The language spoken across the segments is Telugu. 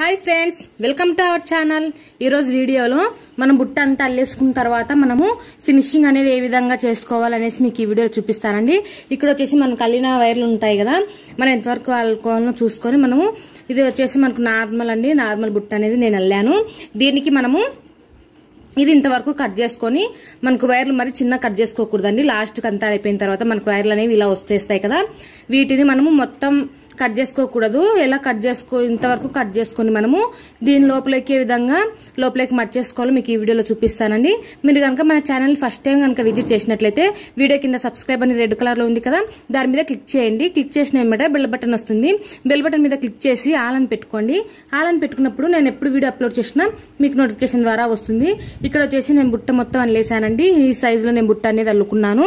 hi friends welcome to our channel ఈరోజు వీడియోలో మనం బుట్ట అంతా అల్లేసుకున్న తర్వాత మనము ఫినిషింగ్ అనేది ఏ విధంగా చేసుకోవాలనేసి మీకు ఈ వీడియోలో చూపిస్తానండి ఇక్కడ వచ్చేసి మనకు అల్లిన వైర్లు ఉంటాయి కదా మనం ఎంతవరకు అల్లుకోవాలో చూసుకొని మనము ఇది వచ్చేసి మనకు నార్మల్ అండి నార్మల్ బుట్ట అనేది నేను అల్లాను దీనికి మనము ఇది ఇంతవరకు కట్ చేసుకొని మనకు వైర్లు మరి చిన్న కట్ చేసుకోకూడదండి లాస్ట్కి అంతా అయిపోయిన తర్వాత మనకు వైర్లు అనేవి ఇలా వచ్చేస్తాయి కదా వీటిని మనము మొత్తం కట్ చేసుకోకూడదు ఎలా కట్ చేసుకో ఇంతవరకు కట్ చేసుకొని మనము దీని లోపలికి ఏ విధంగా లోపలికి మట్ చేసుకోవాలో మీకు ఈ వీడియోలో చూపిస్తానండి మీరు కనుక మన ఛానల్ ఫస్ట్ టైం కనుక విజిట్ చేసినట్లయితే వీడియో కింద సబ్స్క్రైబ్ అని రెడ్ కలర్లో ఉంది కదా దాని మీద క్లిక్ చేయండి క్లిక్ చేసిన వెంబడే బెల్ బటన్ వస్తుంది బెల్ బటన్ మీద క్లిక్ చేసి ఆల్ అని పెట్టుకోండి ఆల్ అని పెట్టుకున్నప్పుడు నేను ఎప్పుడు వీడియో అప్లోడ్ చేసినా మీకు నోటిఫికేషన్ ద్వారా వస్తుంది ఇక్కడ వచ్చేసి నేను బుట్ట మొత్తం అల్లేసానండి ఈ సైజులో నేను బుట్ట అనేది అల్లుకున్నాను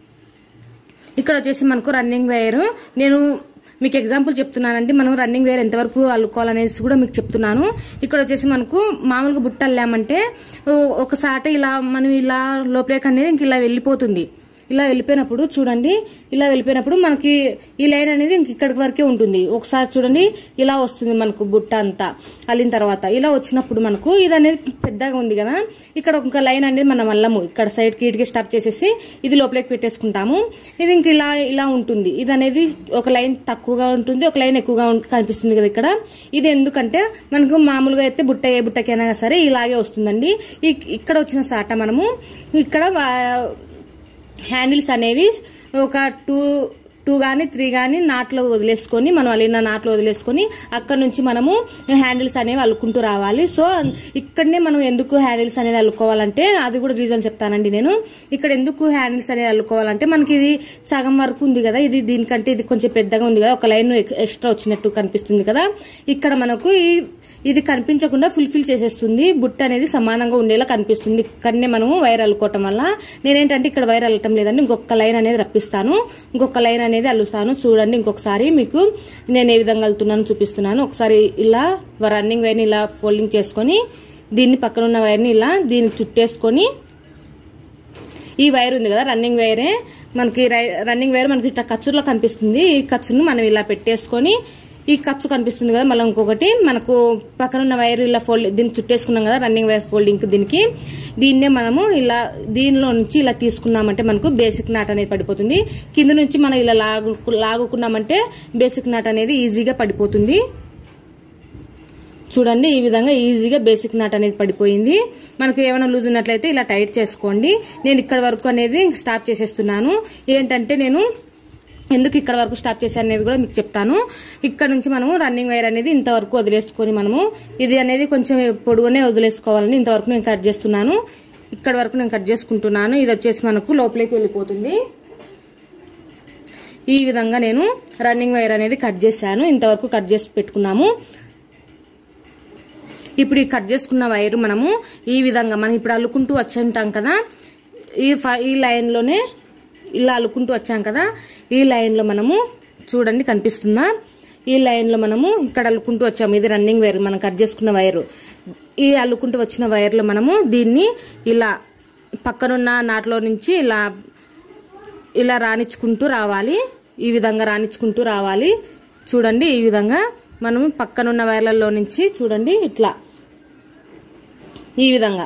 ఇక్కడ వచ్చేసి మనకు రన్నింగ్ వైర్ నేను మీకు ఎగ్జాంపుల్ చెప్తున్నానండి మనం రన్నింగ్ వేర్ ఎంతవరకు అల్లుకోవాలనేసి కూడా మీకు చెప్తున్నాను ఇక్కడ వచ్చేసి మనకు మామూలుగా బుట్ట అల్లామంటే ఒకసారి ఇలా మనం ఇలా లోపలికి అనేది ఇంక ఇలా వెళ్ళిపోతుంది ఇలా వెళ్ళిపోయినప్పుడు చూడండి ఇలా వెళ్ళిపోయినప్పుడు మనకి ఈ లైన్ అనేది ఇంక ఇక్కడికి వరకే ఉంటుంది ఒకసారి చూడండి ఇలా వస్తుంది మనకు బుట్ట అంతా అల్లిన తర్వాత ఇలా వచ్చినప్పుడు మనకు ఇది అనేది పెద్దగా ఉంది కదా ఇక్కడ ఒక లైన్ అనేది మనం అల్లము ఇక్కడ సైడ్కి ఇటుకి స్టాప్ చేసేసి ఇది లోపలికి పెట్టేసుకుంటాము ఇది ఇంక ఇలా ఇలా ఉంటుంది ఇది అనేది ఒక లైన్ తక్కువగా ఉంటుంది ఒక లైన్ ఎక్కువగా కనిపిస్తుంది కదా ఇక్కడ ఇది ఎందుకంటే మనకు మామూలుగా అయితే బుట్ట ఏ బుట్టకైనా సరే ఇలాగే వస్తుందండి ఇక్కడ వచ్చిన సాట మనము ఇక్కడ హ్యాండిల్స్ అనేవి ఒక టూ టూ కానీ త్రీ కానీ నాట్లో వదిలేసుకొని మనం అలిన నాట్లో వదిలేసుకొని అక్కడ నుంచి మనము హ్యాండిల్స్ అనేవి అల్లుకుంటూ రావాలి సో ఇక్కడనే మనం ఎందుకు హ్యాండిల్స్ అనేది అల్లుకోవాలంటే అది కూడా రీజన్ చెప్తానండి నేను ఇక్కడ ఎందుకు హ్యాండిల్స్ అనేది అల్లుకోవాలంటే మనకి ఇది సగం వరకు ఉంది కదా ఇది దీనికంటే ఇది కొంచెం పెద్దగా ఉంది కదా ఒక లైన్ ఎక్స్ట్రా వచ్చినట్టు కనిపిస్తుంది కదా ఇక్కడ మనకు ఈ ఇది కనిపించకుండా ఫుల్ఫిల్ చేసేస్తుంది బుట్ట అనేది సమానంగా ఉండేలా కనిపిస్తుంది ఇక్కడనే మనము వైర్ అల్లుకోవటం వల్ల నేనేంటంటే ఇక్కడ వైర్ అల్లటం లేదండి ఇంకొక లైన్ అనేది రప్పిస్తాను ఇంకొక లైన్ అనేది అల్లుస్తాను చూడండి ఇంకొకసారి మీకు నేను ఏ విధంగా అల్లుతున్నాను చూపిస్తున్నాను ఒకసారి ఇలా రన్నింగ్ వైర్ని ఇలా ఫోల్డింగ్ చేసుకొని దీన్ని పక్కన ఉన్న వైర్ని ఇలా దీనికి చుట్టేసుకొని ఈ వైర్ ఉంది కదా రన్నింగ్ వైరే మనకి రన్నింగ్ వైర్ మనకి ఇట్లా కచ్చులో కనిపిస్తుంది ఈ కచ్చును మనం ఇలా పెట్టేసుకొని ఈ ఖర్చు కనిపిస్తుంది కదా మళ్ళీ ఇంకొకటి మనకు పక్కన ఉన్న వైర్ ఇలా ఫోల్డ్ దీన్ని చుట్టేసుకున్నాం కదా రన్నింగ్ వైర్ ఫోల్డింగ్ దీనికి దీన్నే మనము ఇలా దీనిలో నుంచి ఇలా తీసుకున్నామంటే మనకు బేసిక్ నాట్ అనేది పడిపోతుంది కింద నుంచి మనం ఇలా లాగు లాగుకున్నామంటే బేసిక్ నాట్ అనేది ఈజీగా పడిపోతుంది చూడండి ఈ విధంగా ఈజీగా బేసిక్ నాట్ అనేది పడిపోయింది మనకు ఏమైనా లూజ్ ఉన్నట్లయితే ఇలా టైట్ చేసుకోండి నేను ఇక్కడ వరకు అనేది స్టాప్ చేసేస్తున్నాను ఏంటంటే నేను ఎందుకు ఇక్కడ వరకు స్టాప్ చేశాను అనేది కూడా మీకు చెప్తాను ఇక్కడ నుంచి మనము రన్నింగ్ వైర్ అనేది ఇంతవరకు వదిలేసుకొని మనము ఇది అనేది కొంచెం పొడుగునే వదిలేసుకోవాలని ఇంతవరకు నేను కట్ చేస్తున్నాను ఇక్కడ వరకు నేను కట్ చేసుకుంటున్నాను ఇది వచ్చేసి మనకు లోపలికి వెళ్ళిపోతుంది ఈ విధంగా నేను రన్నింగ్ వైర్ అనేది కట్ చేశాను ఇంతవరకు కట్ చేసి పెట్టుకున్నాము ఇప్పుడు ఈ కట్ చేసుకున్న వైర్ మనము ఈ విధంగా మనం ఇప్పుడు అల్లుకుంటూ వచ్చి ఉంటాం కదా ఈ ఈ లైన్లోనే ఇలా అల్లుకుంటూ వచ్చాం కదా ఈ లైన్లో మనము చూడండి కనిపిస్తుందా ఈ లైన్లో మనము ఇక్కడ అల్లుకుంటూ వచ్చాము ఇది రన్నింగ్ వైర్ మనం కట్ చేసుకున్న వైరు ఈ అల్లుకుంటూ వచ్చిన వైర్లో మనము దీన్ని ఇలా పక్కనున్న నాట్లో నుంచి ఇలా ఇలా రాణించుకుంటూ రావాలి ఈ విధంగా రాణించుకుంటూ రావాలి చూడండి ఈ విధంగా మనము పక్కనున్న వైర్లలో నుంచి చూడండి ఇట్లా ఈ విధంగా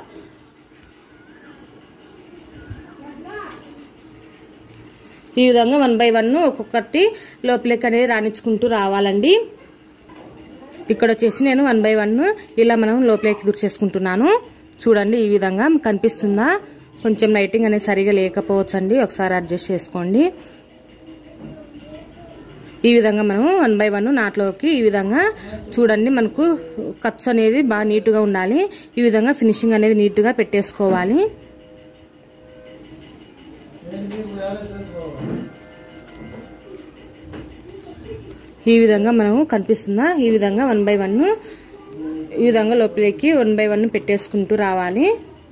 ఈ విధంగా వన్ బై వన్ ఒక్కొక్కటి లోపలికి అనేది రాణించుకుంటూ రావాలండి ఇక్కడ వచ్చేసి నేను వన్ బై వన్ ఇలా మనం లోపలికి గుర్చేసుకుంటున్నాను చూడండి ఈ విధంగా కనిపిస్తుందా కొంచెం లైటింగ్ అనేది సరిగా లేకపోవచ్చు అండి ఒకసారి అడ్జస్ట్ చేసుకోండి ఈ విధంగా మనం వన్ బై వన్ నాట్లోకి ఈ విధంగా చూడండి మనకు ఖర్చు అనేది బాగా నీట్గా ఉండాలి ఈ విధంగా ఫినిషింగ్ అనేది నీట్గా పెట్టేసుకోవాలి ఈ విధంగా మనము కనిపిస్తుందా ఈ విధంగా వన్ బై వన్ ఈ విధంగా లోపలికి వన్ బై వన్ పెట్టేసుకుంటూ రావాలి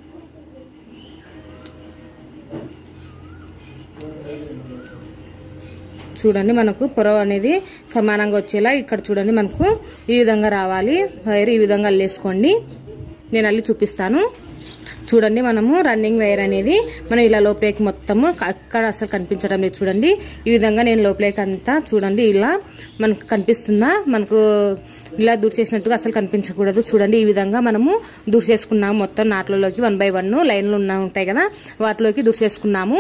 చూడండి మనకు పొరవ అనేది సమానంగా వచ్చేలా ఇక్కడ చూడండి మనకు ఈ విధంగా రావాలి వైర్ ఈ విధంగా అల్లేసుకోండి నేను అల్లి చూపిస్తాను చూడండి మనము రన్నింగ్ వైర్ అనేది మనం ఇలా లోపలికి మొత్తము అక్కడ అసలు కనిపించడం లేదు చూడండి ఈ విధంగా నేను లోపలికి అంతా చూడండి ఇలా మనకు కనిపిస్తుందా మనకు ఇలా దూర్ చేసినట్టుగా అసలు కనిపించకూడదు చూడండి ఈ విధంగా మనము దూర్ చేసుకున్నాము మొత్తం నాట్లలోకి వన్ బై వన్ లైన్లు ఉన్న ఉంటాయి కదా వాటిలోకి దూర్ చేసుకున్నాము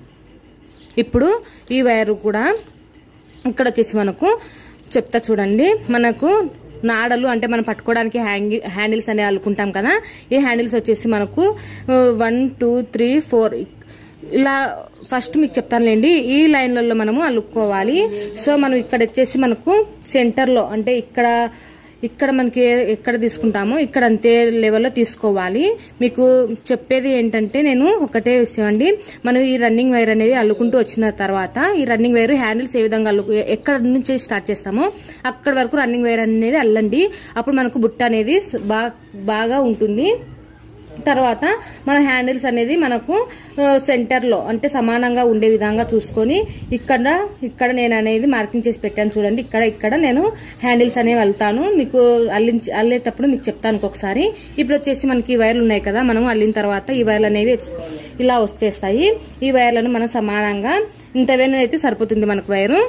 ఇప్పుడు ఈ వైర్ కూడా ఇక్కడ వచ్చేసి మనకు చెప్తా చూడండి మనకు నాడలు అంటే మనం పట్టుకోవడానికి హ్యాంగి హ్యాండిల్స్ అనేవి అల్లుకుంటాం కదా ఈ హ్యాండిల్స్ వచ్చేసి మనకు వన్ టూ త్రీ ఫోర్ ఇలా ఫస్ట్ మీకు చెప్తానులేండి ఈ లైన్లలో మనము అల్లుకోవాలి సో మనం ఇక్కడ వచ్చేసి మనకు సెంటర్లో అంటే ఇక్కడ ఇక్కడ మనకి ఎక్కడ తీసుకుంటామో ఇక్కడ అంతే లెవెల్లో తీసుకోవాలి మీకు చెప్పేది ఏంటంటే నేను ఒకటే విషయం అండి మనం ఈ రన్నింగ్ వైర్ అనేది అల్లుకుంటూ వచ్చిన తర్వాత ఈ రన్నింగ్ వైర్ హ్యాండిల్స్ ఏ విధంగా అల్లు ఎక్కడ నుంచి స్టార్ట్ చేస్తామో అక్కడ వరకు రన్నింగ్ వైర్ అనేది అల్లండి అప్పుడు మనకు బుట్ట అనేది బాగా బాగా ఉంటుంది తర్వాత మన హ్యాండిల్స్ అనేది మనకు సెంటర్లో అంటే సమానంగా ఉండే విధంగా చూసుకొని ఇక్కడ ఇక్కడ నేను అనేది మార్కింగ్ చేసి పెట్టాను చూడండి ఇక్కడ ఇక్కడ నేను హ్యాండిల్స్ అనేవి వెళ్తాను మీకు అల్లించి అల్లేటప్పుడు మీకు చెప్తాను ఇంకొకసారి ఇప్పుడు వచ్చేసి మనకి ఈ వైర్లు ఉన్నాయి కదా మనం అల్లిన తర్వాత ఈ వైర్లు అనేవి ఇలా వచ్చేస్తాయి ఈ వైర్లను మనం సమానంగా ఇంత వేను అయితే సరిపోతుంది మనకు వైరు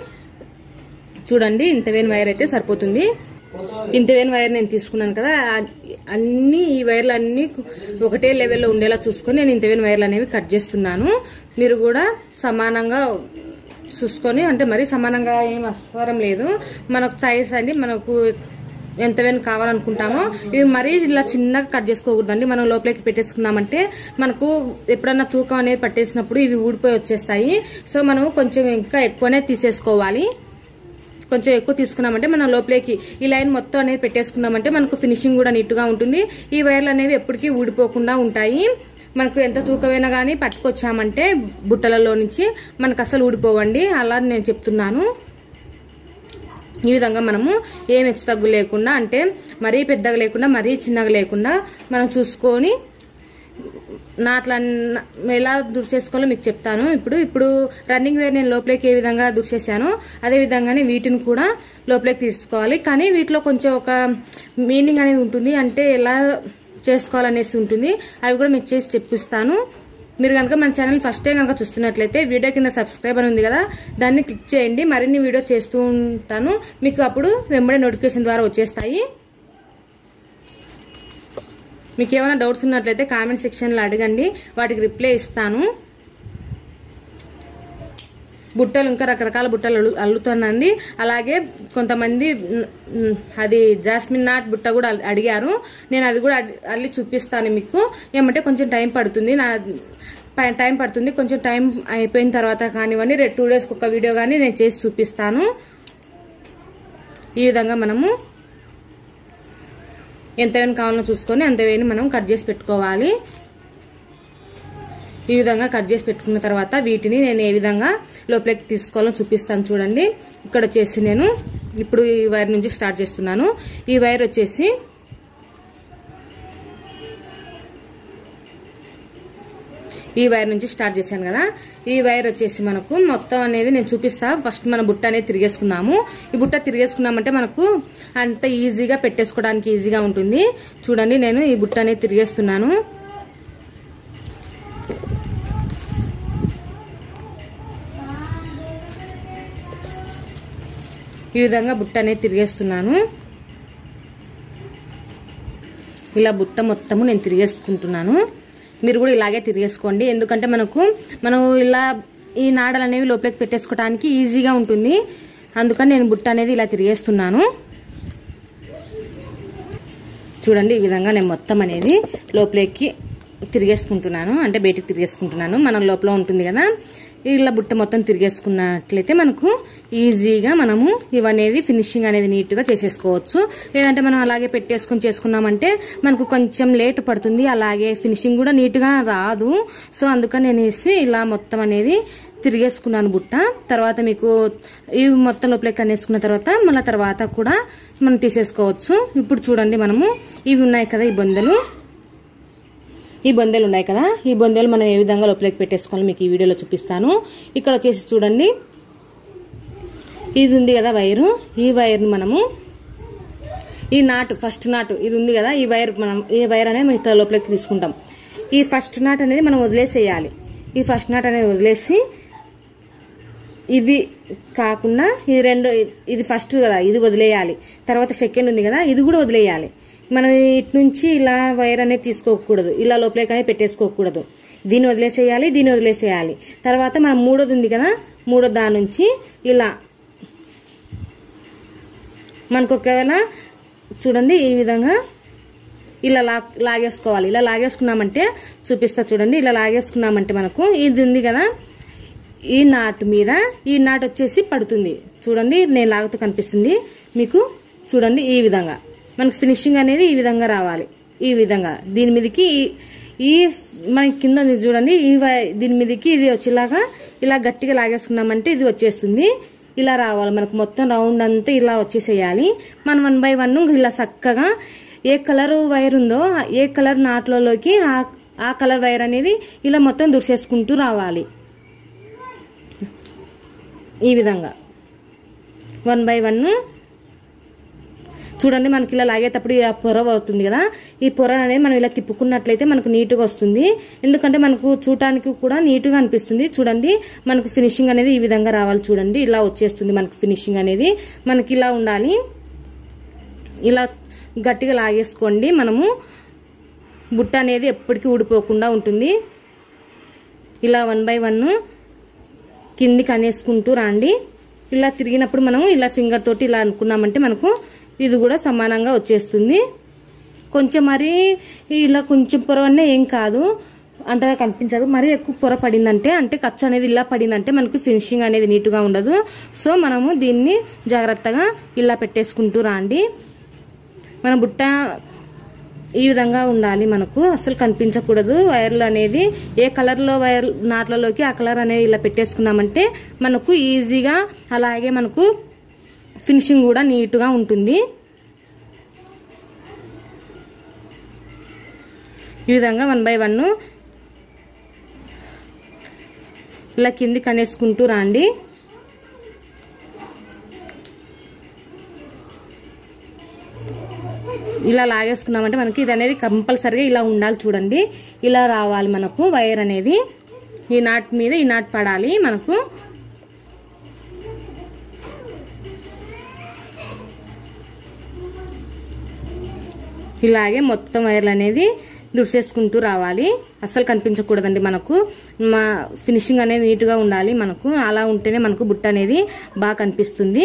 చూడండి ఇంత వేను వైర్ అయితే సరిపోతుంది ఇంత వేను వైర్ నేను తీసుకున్నాను కదా అన్ని ఈ వైర్లు అన్ని ఒకటే లెవెల్లో ఉండేలా చూసుకొని నేను ఇంత వేను వైర్లు అనేవి కట్ చేస్తున్నాను మీరు కూడా సమానంగా చూసుకొని అంటే మరీ సమానంగా ఏం అవసరం లేదు మనకు సైజ్ అండి మనకు ఎంత వేను కావాలనుకుంటామో ఇవి మరీ ఇలా చిన్నగా కట్ చేసుకోకూడదండి మనం లోపలికి పెట్టేసుకున్నామంటే మనకు ఎప్పుడన్నా తూకం అనేది పట్టేసినప్పుడు ఇవి ఊడిపోయి వచ్చేస్తాయి సో మనం కొంచెం ఇంకా ఎక్కువనే తీసేసుకోవాలి కొంచెం ఎక్కువ తీసుకున్నామంటే మనం లోపలికి ఈ లైన్ మొత్తం అనేది పెట్టేసుకున్నామంటే మనకు ఫినిషింగ్ కూడా నీట్గా ఉంటుంది ఈ వైర్లు అనేవి ఎప్పటికీ ఊడిపోకుండా ఉంటాయి మనకు ఎంత తూకమైనా కానీ పట్టుకొచ్చామంటే బుట్టలలో నుంచి మనకు అసలు ఊడిపోవండి అలా నేను చెప్తున్నాను ఈ విధంగా మనము ఏం హెచ్చు తగ్గు లేకుండా అంటే మరీ పెద్దగా లేకుండా మరీ చిన్నగా లేకుండా మనం చూసుకొని నాట్లా ఎలా దుర్ చేసుకోవాలో మీకు చెప్తాను ఇప్పుడు ఇప్పుడు రన్నింగ్ వేర్ నేను లోపలికి ఏ విధంగా దుర్ చేశానో అదే విధంగానే వీటిని కూడా లోపలికి తీసుకోవాలి కానీ వీటిలో కొంచెం ఒక మీనింగ్ అనేది ఉంటుంది అంటే ఎలా చేసుకోవాలనేసి ఉంటుంది అవి కూడా మీకు చేసి చెప్పిస్తాను మీరు కనుక మన ఛానల్ ఫస్ట్ టైం కనుక చూస్తున్నట్లయితే వీడియో కింద సబ్స్క్రైబ్ అని ఉంది కదా దాన్ని క్లిక్ చేయండి మరిన్ని వీడియో చేస్తూ ఉంటాను మీకు అప్పుడు వెంబడే నోటిఫికేషన్ ద్వారా వచ్చేస్తాయి మీకు ఏమైనా డౌట్స్ ఉన్నట్లయితే కామెంట్ సెక్షన్లో అడగండి వాటికి రిప్లై ఇస్తాను బుట్టలు ఇంకా రకరకాల బుట్టలు అల్లు అల్లుతానండి అలాగే కొంతమంది అది జాస్మిన్ నాట్ బుట్ట కూడా అడిగారు నేను అది కూడా అల్లి చూపిస్తాను మీకు ఏమంటే కొంచెం టైం పడుతుంది నా టైం పడుతుంది కొంచెం టైం అయిపోయిన తర్వాత కానివ్వండి రేపు టూ డేస్కి ఒక వీడియో కానీ నేను చేసి చూపిస్తాను ఈ విధంగా మనము ఎంత వేని కావాలో చూసుకొని అంత వేని మనం కట్ చేసి పెట్టుకోవాలి ఈ విధంగా కట్ చేసి పెట్టుకున్న తర్వాత వీటిని నేను ఏ విధంగా లోపలికి తీసుకోవాలో చూపిస్తాను చూడండి ఇక్కడ వచ్చేసి నేను ఇప్పుడు ఈ వైర్ నుంచి స్టార్ట్ చేస్తున్నాను ఈ వైర్ వచ్చేసి ఈ వైర్ నుంచి స్టార్ట్ చేశాను కదా ఈ వైర్ వచ్చేసి మనకు మొత్తం అనేది నేను చూపిస్తా ఫస్ట్ మన బుట్ట అనేది తిరిగేసుకున్నాము ఈ బుట్ట తిరిగేసుకున్నామంటే మనకు అంత ఈజీగా పెట్టేసుకోవడానికి ఈజీగా ఉంటుంది చూడండి నేను ఈ బుట్ట అనేది తిరిగేస్తున్నాను ఈ విధంగా బుట్ట అనేది తిరిగేస్తున్నాను ఇలా బుట్ట మొత్తము నేను తిరిగేసుకుంటున్నాను మీరు కూడా ఇలాగే తిరిగేసుకోండి ఎందుకంటే మనకు మనం ఇలా ఈ నాడలు అనేవి లోపలికి పెట్టేసుకోవడానికి ఈజీగా ఉంటుంది అందుకని నేను బుట్ట అనేది ఇలా తిరిగేస్తున్నాను చూడండి ఈ విధంగా నేను మొత్తం అనేది లోపలికి తిరిగేసుకుంటున్నాను అంటే బయటికి తిరిగేసుకుంటున్నాను మన లోపల ఉంటుంది కదా ఇలా బుట్ట మొత్తం తిరిగేసుకున్నట్లయితే మనకు ఈజీగా మనము ఇవనేది ఫినిషింగ్ అనేది నీట్గా చేసేసుకోవచ్చు లేదంటే మనం అలాగే పెట్టేసుకుని చేసుకున్నామంటే మనకు కొంచెం లేట్ పడుతుంది అలాగే ఫినిషింగ్ కూడా నీట్గా రాదు సో అందుకని నేనేసి ఇలా మొత్తం అనేది తిరిగేసుకున్నాను బుట్ట తర్వాత మీకు ఈ మొత్తం లోపలికి అనేసుకున్న తర్వాత మళ్ళీ తర్వాత కూడా మనం తీసేసుకోవచ్చు ఇప్పుడు చూడండి మనము ఇవి ఉన్నాయి కదా ఈ బొందలు ఈ బొందెలు ఉన్నాయి కదా ఈ బొందెలు మనం ఏ విధంగా లోపలికి పెట్టేసుకోవాలి మీకు ఈ వీడియోలో చూపిస్తాను ఇక్కడ వచ్చేసి చూడండి ఇది ఉంది కదా వైరు ఈ వైర్ని మనము ఈ నాటు ఫస్ట్ నాటు ఇది ఉంది కదా ఈ వైర్ మనం ఈ వైర్ అనేది మనం ఇట్లా లోపలికి తీసుకుంటాం ఈ ఫస్ట్ నాట్ అనేది మనం వదిలేసేయాలి ఈ ఫస్ట్ నాట్ అనేది వదిలేసి ఇది కాకుండా ఇది రెండు ఇది ఫస్ట్ కదా ఇది వదిలేయాలి తర్వాత సెకండ్ ఉంది కదా ఇది కూడా వదిలేయాలి మనం ఇటు నుంచి ఇలా వైర్ అనేది తీసుకోకూడదు ఇలా లోపలికి అనేది పెట్టేసుకోకూడదు దీన్ని వదిలేసేయాలి దీన్ని వదిలేసేయాలి తర్వాత మనం మూడోది ఉంది కదా మూడో దాని నుంచి ఇలా మనకు ఒకవేళ చూడండి ఈ విధంగా ఇలా లా లాగేసుకోవాలి ఇలా లాగేసుకున్నామంటే చూపిస్తా చూడండి ఇలా లాగేసుకున్నామంటే మనకు ఇది ఉంది కదా ఈ నాటు మీద ఈ నాటు వచ్చేసి పడుతుంది చూడండి నేను లాగుతూ కనిపిస్తుంది మీకు చూడండి ఈ విధంగా మనకు ఫినిషింగ్ అనేది ఈ విధంగా రావాలి ఈ విధంగా దీని మీదకి ఈ- ఈ మనకి కింద ఉంది చూడండి ఈ వై- దీని మీదకి ఇది వచ్చేలాగా ఇలా గట్టిగా లాగేసుకున్నామంటే ఇది వచ్చేస్తుంది ఇలా రావాలి మనకు మొత్తం రౌండ్ అంతా ఇలా వచ్చేసేయాలి మనం వన్ బై వన్ ఇలా చక్కగా ఏ కలర్ వైర్ ఉందో ఏ కలర్ నాట్లలోకి ఆ ఆ కలర్ వైర్ అనేది ఇలా మొత్తం దుర్సేసుకుంటూ రావాలి ఈ విధంగా వన్ బై వన్ చూడండి మనకి ఇలా లాగేటప్పుడు ఇలా పొర అవుతుంది కదా ఈ పొర అనేది మనం ఇలా తిప్పుకున్నట్లయితే మనకు నీట్గా వస్తుంది ఎందుకంటే మనకు చూడటానికి కూడా నీట్గా అనిపిస్తుంది చూడండి మనకు ఫినిషింగ్ అనేది ఈ విధంగా రావాలి చూడండి ఇలా వచ్చేస్తుంది మనకు ఫినిషింగ్ అనేది మనకి ఇలా ఉండాలి ఇలా గట్టిగా లాగేసుకోండి మనము బుట్ట అనేది ఎప్పటికీ ఊడిపోకుండా ఉంటుంది ఇలా వన్ బై వన్ కిందికి అనేసుకుంటూ రాండి ఇలా తిరిగినప్పుడు మనం ఇలా ఫింగర్ తోటి ఇలా అనుకున్నామంటే మనకు ఇది కూడా సమానంగా వచ్చేస్తుంది కొంచెం మరి ఇలా కొంచెం పొర అనే ఏం కాదు అంతగా కనిపించదు మరి ఎక్కువ పొర పడిందంటే అంటే ఖర్చు అనేది ఇలా పడిందంటే మనకు ఫినిషింగ్ అనేది నీట్గా ఉండదు సో మనము దీన్ని జాగ్రత్తగా ఇలా పెట్టేసుకుంటూ రాండి మన బుట్ట ఈ విధంగా ఉండాలి మనకు అసలు కనిపించకూడదు వైర్లు అనేది ఏ కలర్లో వైర్ నాట్లలోకి ఆ కలర్ అనేది ఇలా పెట్టేసుకున్నామంటే మనకు ఈజీగా అలాగే మనకు ఫినిషింగ్ కూడా నీట్గా ఉంటుంది ఈ విధంగా వన్ బై వన్ ఇలా కింది కనేసుకుంటూ రాండి ఇలా లాగేసుకున్నామంటే మనకి ఇది అనేది కంపల్సరిగా ఇలా ఉండాలి చూడండి ఇలా రావాలి మనకు వైర్ అనేది ఈ నాట్ మీద ఈ నాట్ పడాలి మనకు ఇలాగే మొత్తం వైర్లు అనేది దుడిసేసుకుంటూ రావాలి అస్సలు కనిపించకూడదండి మనకు మా ఫినిషింగ్ అనేది నీట్గా ఉండాలి మనకు అలా ఉంటేనే మనకు బుట్ట అనేది బాగా కనిపిస్తుంది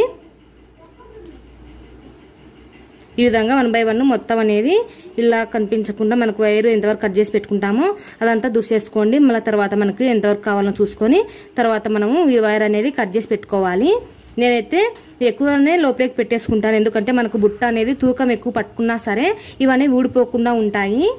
ఈ విధంగా వన్ బై వన్ మొత్తం అనేది ఇలా కనిపించకుండా మనకు వైర్ ఎంతవరకు కట్ చేసి పెట్టుకుంటామో అదంతా దుడిసేసుకోండి మళ్ళీ తర్వాత మనకి ఎంతవరకు కావాలో చూసుకొని తర్వాత మనము ఈ వైర్ అనేది కట్ చేసి పెట్టుకోవాలి నేనైతే ఎక్కువనే లోపలికి పెట్టేసుకుంటాను ఎందుకంటే మనకు బుట్ట అనేది తూకం ఎక్కువ పట్టుకున్నా సరే ఇవన్నీ ఊడిపోకుండా ఉంటాయి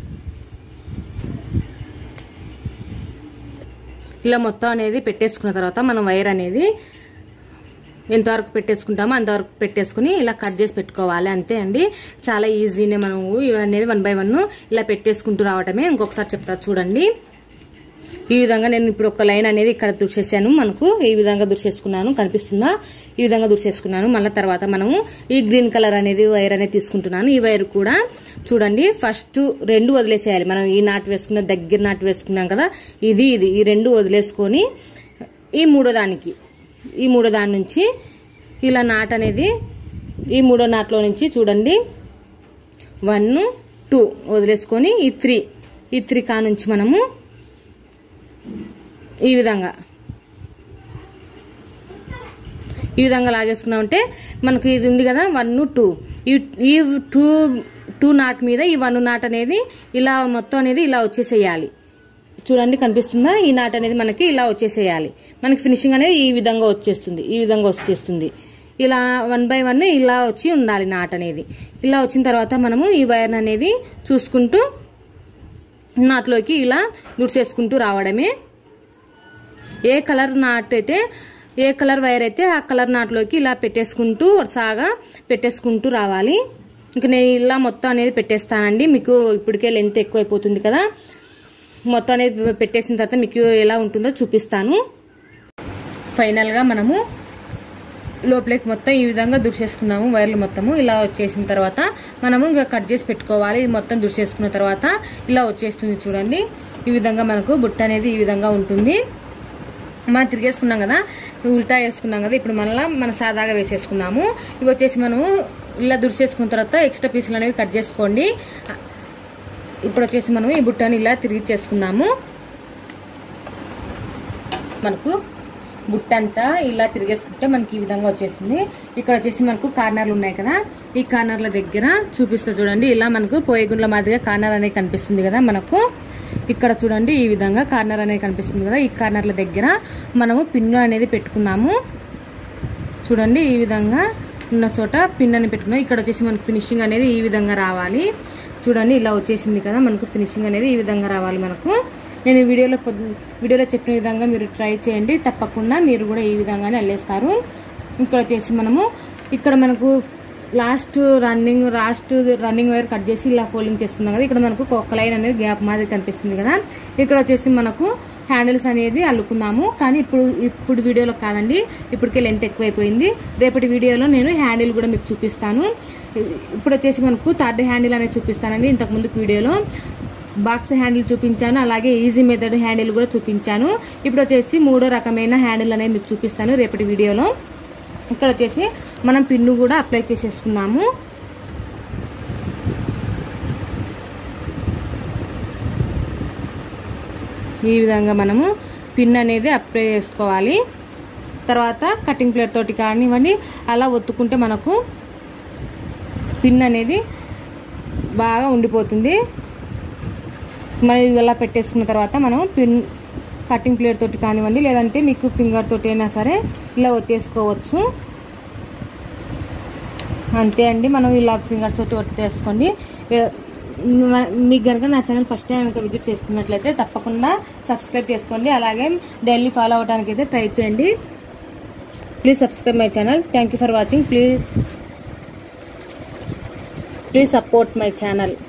ఇలా మొత్తం అనేది పెట్టేసుకున్న తర్వాత మనం వైర్ అనేది ఎంతవరకు పెట్టేసుకుంటామో అంతవరకు పెట్టేసుకుని ఇలా కట్ చేసి పెట్టుకోవాలి అంతే అండి చాలా ఈజీనే మనం అనేది వన్ బై వన్ ఇలా పెట్టేసుకుంటూ రావటమే ఇంకొకసారి చెప్తా చూడండి ఈ విధంగా నేను ఇప్పుడు ఒక లైన్ అనేది ఇక్కడ దుర్చేసాను మనకు ఈ విధంగా దుర్చేసుకున్నాను కనిపిస్తుందా ఈ విధంగా దుర్చేసుకున్నాను మళ్ళీ తర్వాత మనము ఈ గ్రీన్ కలర్ అనేది వైర్ అనేది తీసుకుంటున్నాను ఈ వైర్ కూడా చూడండి ఫస్ట్ రెండు వదిలేసేయాలి మనం ఈ నాటు వేసుకున్న దగ్గర నాటు వేసుకున్నాం కదా ఇది ఇది ఈ రెండు వదిలేసుకొని ఈ మూడో దానికి ఈ మూడో దాని నుంచి ఇలా నాట్ అనేది ఈ మూడో నాట్లో నుంచి చూడండి వన్ టూ వదిలేసుకొని ఈ త్రీ ఈ త్రీ కా నుంచి మనము ఈ విధంగా ఈ విధంగా లాగేసుకున్నామంటే మనకు ఇది ఉంది కదా వన్ టూ ఈ ఈ టూ టూ నాట్ మీద ఈ వన్ నాట్ అనేది ఇలా మొత్తం అనేది ఇలా వచ్చేసేయాలి చూడండి కనిపిస్తుందా ఈ నాట్ అనేది మనకి ఇలా వచ్చేసేయాలి మనకి ఫినిషింగ్ అనేది ఈ విధంగా వచ్చేస్తుంది ఈ విధంగా వచ్చేస్తుంది ఇలా వన్ బై వన్ ఇలా వచ్చి ఉండాలి నాట్ అనేది ఇలా వచ్చిన తర్వాత మనము ఈ వైర్ అనేది చూసుకుంటూ నాట్లోకి ఇలా దుడిచేసుకుంటూ రావడమే ఏ కలర్ నాట్ అయితే ఏ కలర్ వైర్ అయితే ఆ కలర్ నాట్లోకి ఇలా పెట్టేసుకుంటూ సాగా పెట్టేసుకుంటూ రావాలి ఇంక నేను ఇలా మొత్తం అనేది పెట్టేస్తానండి మీకు ఇప్పటికే లెంత్ ఎక్కువైపోతుంది కదా మొత్తం అనేది పెట్టేసిన తర్వాత మీకు ఎలా ఉంటుందో చూపిస్తాను ఫైనల్గా మనము లోపలికి మొత్తం ఈ విధంగా దుడిచేసుకున్నాము వైర్లు మొత్తము ఇలా వచ్చేసిన తర్వాత మనము ఇంకా కట్ చేసి పెట్టుకోవాలి ఇది మొత్తం దుడిచేసుకున్న తర్వాత ఇలా వచ్చేస్తుంది చూడండి ఈ విధంగా మనకు బుట్ట అనేది ఈ విధంగా ఉంటుంది మనం తిరిగేసుకున్నాం కదా ఉల్టా వేసుకున్నాం కదా ఇప్పుడు మళ్ళీ మన సాదాగా వేసేసుకుందాము ఇవి వచ్చేసి మనము ఇలా దుడిచేసుకున్న తర్వాత ఎక్స్ట్రా పీసులు అనేవి కట్ చేసుకోండి ఇప్పుడు వచ్చేసి మనం ఈ బుట్టని ఇలా తిరిగి చేసుకుందాము మనకు బుట్ట అంతా ఇలా తిరిగేసుకుంటే మనకి ఈ విధంగా వచ్చేస్తుంది ఇక్కడ వచ్చేసి మనకు కార్నర్లు ఉన్నాయి కదా ఈ కార్నర్ల దగ్గర చూపిస్తా చూడండి ఇలా మనకు పోయేగుండ్ల మాదిరిగా కార్నర్ అనేది కనిపిస్తుంది కదా మనకు ఇక్కడ చూడండి ఈ విధంగా కార్నర్ అనేది కనిపిస్తుంది కదా ఈ కార్నర్ల దగ్గర మనము పిన్ను అనేది పెట్టుకుందాము చూడండి ఈ విధంగా ఉన్న చోట పిన్ అని పెట్టుకున్నాం ఇక్కడ వచ్చేసి మనకు ఫినిషింగ్ అనేది ఈ విధంగా రావాలి చూడండి ఇలా వచ్చేసింది కదా మనకు ఫినిషింగ్ అనేది ఈ విధంగా రావాలి మనకు నేను ఈ వీడియోలో పొద్దు వీడియోలో చెప్పిన విధంగా మీరు ట్రై చేయండి తప్పకుండా మీరు కూడా ఈ విధంగానే అల్లేస్తారు ఇక్కడ వచ్చేసి మనము ఇక్కడ మనకు last running last running wire cut చేసి ఇలా ఫోల్డింగ్ చేసుకున్నాం కదా ఇక్కడ మనకు ఒక లైన్ అనేది గ్యాప్ మాదిరి కనిపిస్తుంది కదా ఇక్కడ వచ్చేసి మనకు హ్యాండిల్స్ అనేది అల్లుకుందాము కానీ ఇప్పుడు ఇప్పుడు వీడియోలో కాదండి ఇప్పటికే లెంత్ ఎక్కువైపోయింది రేపటి వీడియోలో నేను హ్యాండిల్ కూడా మీకు చూపిస్తాను ఇప్పుడు వచ్చేసి మనకు థర్డ్ హ్యాండిల్ అనేది చూపిస్తానండి ఇంతకు ముందు వీడియోలో బాక్స్ హ్యాండిల్ చూపించాను అలాగే ఈజీ మెథడ్ హ్యాండిల్ కూడా చూపించాను ఇప్పుడు వచ్చేసి మూడో రకమైన హ్యాండిల్ అనేది మీకు చూపిస్తాను రేపటి వీడియోలో ఇక్కడ వచ్చేసి మనం పిన్ను కూడా అప్లై చేసేసుకుందాము ఈ విధంగా మనము పిన్ అనేది అప్లై చేసుకోవాలి తర్వాత కటింగ్ ప్లేట్ తోటి కానివ్వండి అలా ఒత్తుకుంటే మనకు పిన్ అనేది బాగా ఉండిపోతుంది మరి ఇలా పెట్టేసుకున్న తర్వాత మనం పిన్ కటింగ్ ప్లేట్ తోటి కానివ్వండి లేదంటే మీకు ఫింగర్ తోటి అయినా సరే ఇలా ఒత్తేసుకోవచ్చు అంతే అండి మనం ఇలా ఫింగర్స్ తోటి ఒత్తేసుకోండి మీకు కనుక నా ఛానల్ ఫస్ట్ టైం కనుక విజిట్ చేస్తున్నట్లయితే తప్పకుండా సబ్స్క్రైబ్ చేసుకోండి అలాగే డైలీ ఫాలో అవడానికి అయితే ట్రై చేయండి please subscribe my channel thank for watching please please support my channel